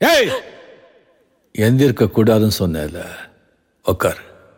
ஏய் எந்திருக்க கூடாதுன்னு சொன்னேன்ல உக்கார்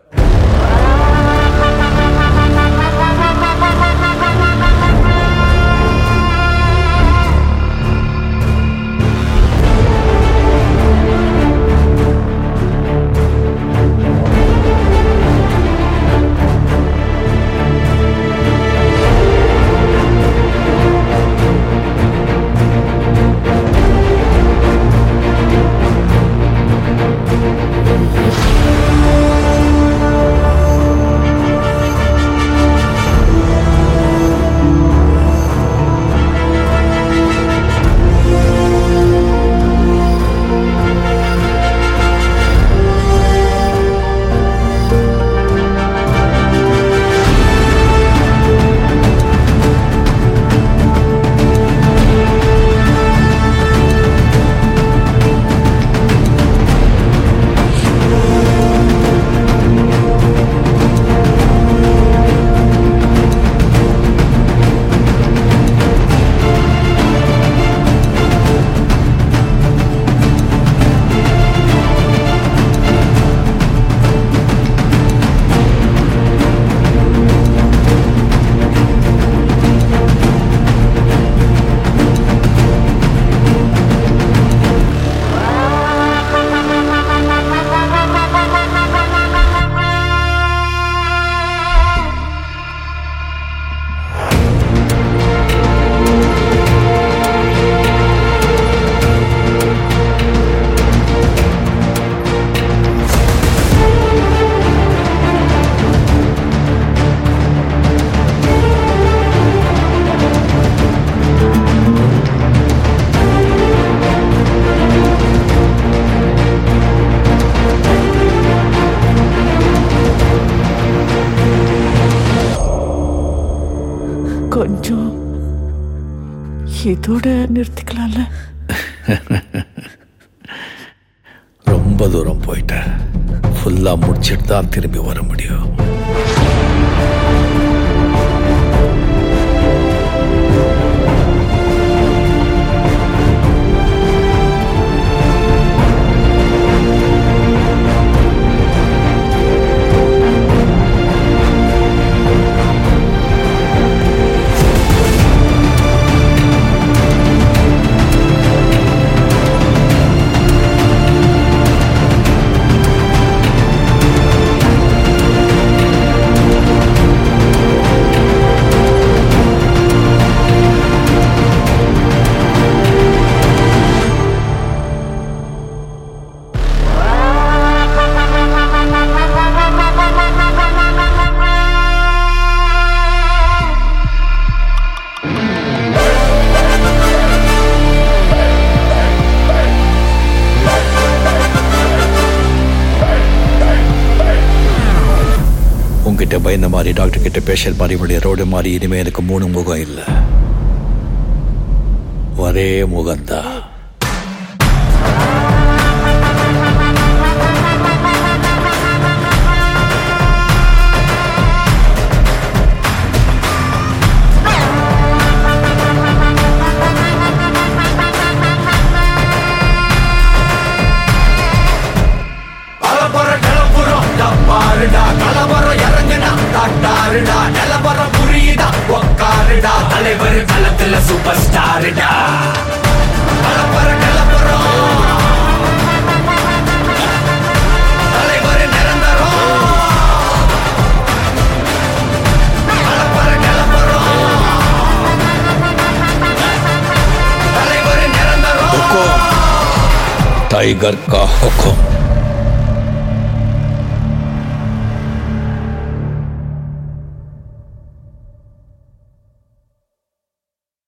கொஞ்சம் இதோட நிறுத்திக்கலாம்ல ரொம்ப தூரம் போயிட்டேன் ஃபுல்லா முடிச்சிட்டு தான் திரும்பி வர முடியும் உங்ககிட்ட பயந்த மாதிரி டாக்டர் கிட்ட பேஷண்ட் மாதிரி இப்படி ரோடு மாதிரி இனிமே எனக்கு மூணு முகம் இல்லை ஒரே முகம்தான் கலவரம் கிளம்புறோம் டப்பாருடா கலவரம் இறங்குடா டாட்டாருடா நிலவரம் புரியுதா உக்காருடா தலைவர் களத்துல சூப்பர் ஸ்டாருடா கலவரம் கிளம்புறோம் தலைவர் நிரந்தரம் கலவரம் கிளம்புறோம் தலைவர் நிரந்தரம் टाइगर का हुक्म